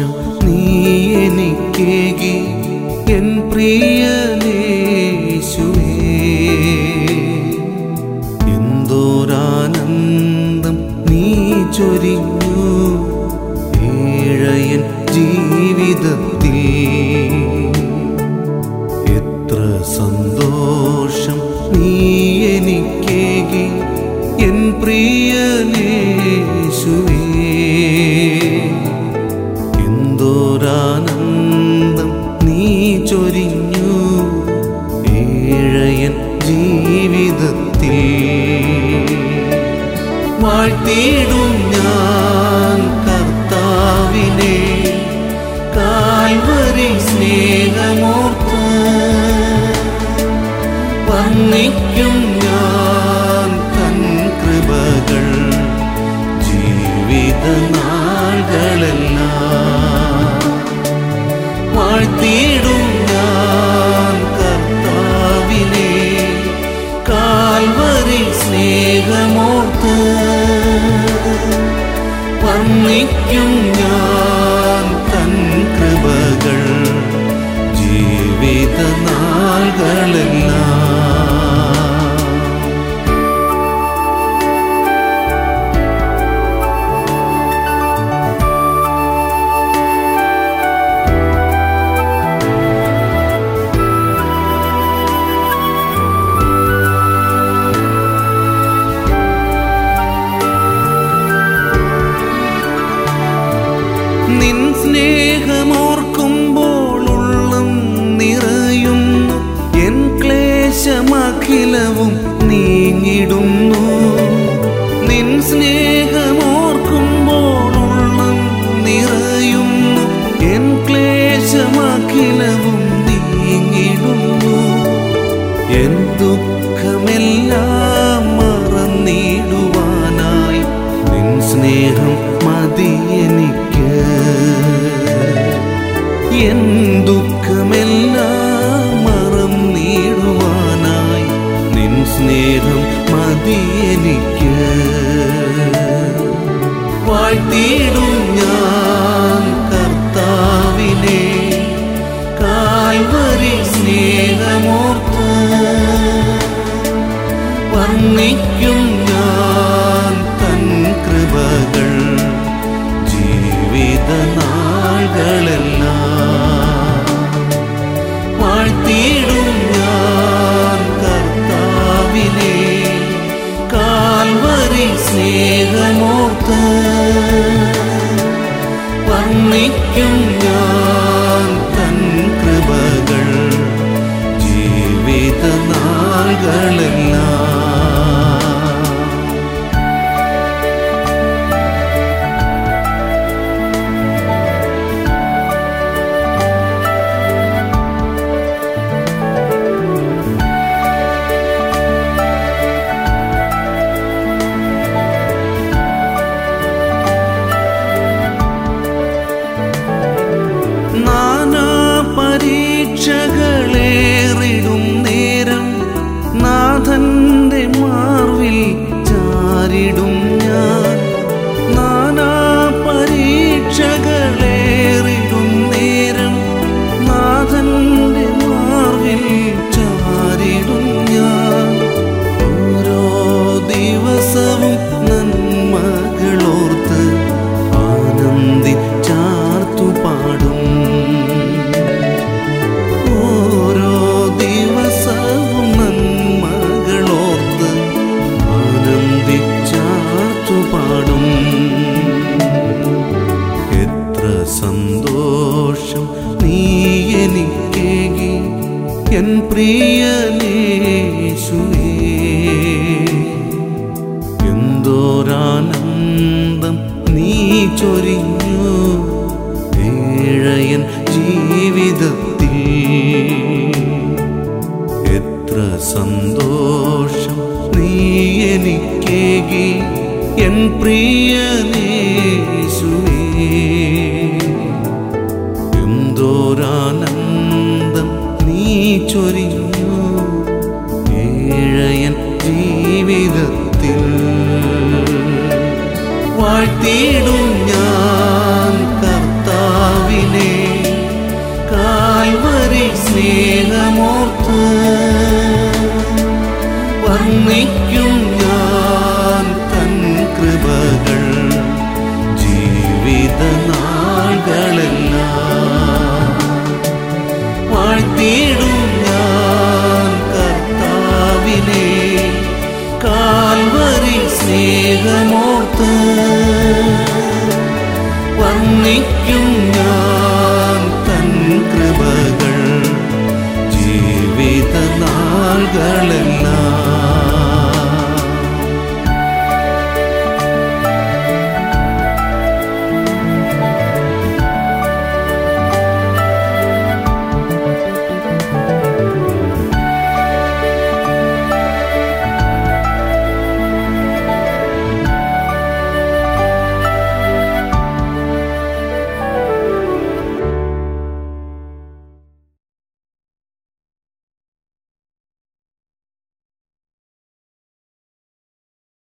സന്തോഷം നീ എനിക്കേകി എൻ പ്രിയനേശുവേ എന്തോരാനന്ദം നീ ചൊരിഞ്ഞു ഏഴയൻ ജീവിതത്തിൽ എത്ര സന്തോഷം നീ എനിക്കേകി എൻ പ്രിയനേശുവേ എന്തോരാനന്ദം നീ ചൊരിഞ്ഞു ഏഴയൻ ജീവിതത്തിൽ വാഴ്ത്തിയിടും ഞാൻ കർത്താവിനെ കാൽവരി സ്നേഹമോർത്ത് വർണ്ണിക്കും ഞാൻ തൻ കൃപകൾ ജീവിത നാളുകളെല്ലാം വാഴ്ത്തിയിടും ഞാൻ കർത്താവിനെ കാൽവരി സ്നേഹമോർത്ത് വർണ്ണിക്കും ഞാൻ തൻ കൃപകൾ ജീവിത നാളുകളെല്ലാം നിൻ സ്നേഹമോർക്കുമ്പോൾ ഉള്ളം നിറയുന്നു എൻ ക്ലേശമഖിലവും നീങ്ങിടുന്നു നിൻ സ്നേഹമോർക്കുമ്പോൾ ഉള്ളം നിറയുന്നു എൻ ക്ലേശമഖിലവും നീങ്ങിടുന്നു എൻ ദുഃഖമെല്ലാം മറന്നിടുവാനായി നിൻ സ്നേഹം മതി എനിക്ക് എൻ ദുഃഖമെല്ലാം മറന്നിടുവാനായി നിൻ സ്നേഹം മതി എനിക്ക് വാഴ്ത്തിയിടും ഞാൻ കർത്താവിനെ കാൽവരി സ്നേഹമോർത്ത് വർണ്ണിക്കും ഞാൻ തൻ കൃപകൾ ജീവിത നാളുകളെല്ലാം വാഴ്ത്തിയിടും ഞാൻ കർത്താവിനെ കാൽവരി സ്നേഹമോർത്ത് വർണ്ണിക്കും ഞാൻ തൻ കൃപകൾ ജീവിത നാളുകളെല്ലാം നാനാ പരീക്ഷകളേറിടും നേരം നാഥന്റെ മാർവിൽ ചാരിടും ഞാൻ നാനാ പരീക്ഷകളേറിടും നേരം നാഥന്റെ മാർവിൽ ചാരിടും ഞാൻ ഓരോ ദിവസവും നന്മകളോർത്ത് ആനന്ദിച്ചാർത്തു പാടും ഓരോ ദിവസവും നന്മകളോർത്ത് ആനന്ദിച്ചാർത്തു പാടും എത്ര സന്തോഷം നീ എനിക്കേകി എൻ പ്രിയനേശുവേ എന്തോരാനന്ദം നീ ചൊരിഞ്ഞു ഏഴയൻ ജീവിതത്തിൽ എത്ര സന്തോഷം നീ എനിക്കേകി എൻ പ്രിയനേശുവേ എന്തോരാനന്ദം നീ ചൊരിഞ്ഞു ഏഴയൻ ജീവിതത്തിൽ വാഴ്ത്തിയിടും ഞാൻ കർത്താവ് സ്നേഹമോർത്തിടുമ്പോൾ